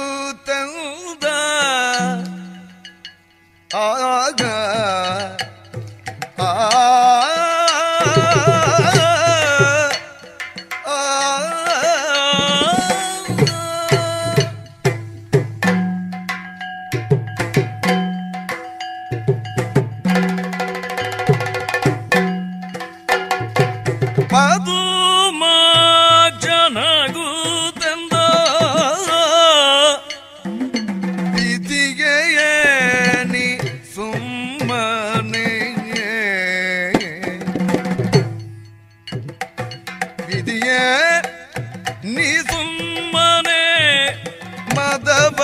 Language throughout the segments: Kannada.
ಜನಗುತ್ತಂದ ಆಗ ಆ ಪದುಮ ಜನಗುತ್ತಂದ ವಿಧಿಗೆ ನೀ ಸುಮ್ಮನೆ ವಿಧಿಯೇ ನೀ ಸುಮ್ಮನೆ ಮದವ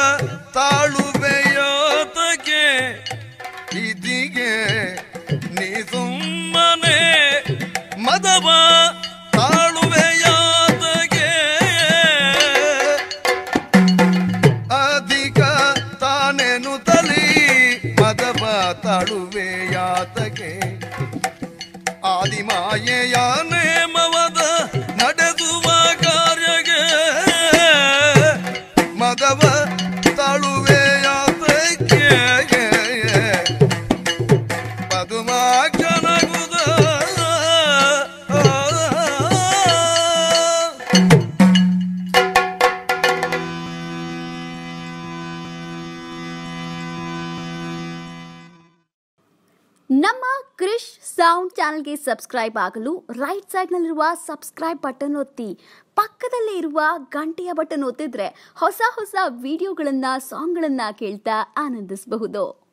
ತಾಳುವೆಯೋತಗೆ ವಿಧಿಗೆ ನೀ ಸುಮ್ಮನೆ ಮದವ ತಾಳುವೆಯಾತಗೆ ಅಧಿಕ ತಾನೇನು ತಲಿ ಮದವ ತಾಳುವೆಯಾತಗೆ ಆದಿಮಾಯೆಯ ನೇಮವದ ನಡೆಸುವ ಕಾರ್ಯಗೆ ಮದವ ತಾಳುವೆಯಾತಗೆ ಪದುಮ ಜನಗುದ ನಮ್ಮ ಕ್ರಿಶ್ ಸೌಂಡ್ ಚಾನೆಲ್ಗೆ ಸಬ್ಸ್ಕ್ರೈಬ್ ಆಗಲು ರೈಟ್ ಸೈಡ್ನಲ್ಲಿರುವ ಸಬ್ಸ್ಕ್ರೈಬ್ ಬಟನ್ ಒತ್ತಿ ಪಕ್ಕದಲ್ಲೇ ಇರುವ ಗಂಟೆಯ ಬಟನ್ ಒತ್ತಿದ್ರೆ ಹೊಸ ಹೊಸ ವಿಡಿಯೋಗಳನ್ನ ಸಾಂಗ್ಗಳನ್ನ ಕೇಳ್ತಾ ಆನಂದಿಸಬಹುದು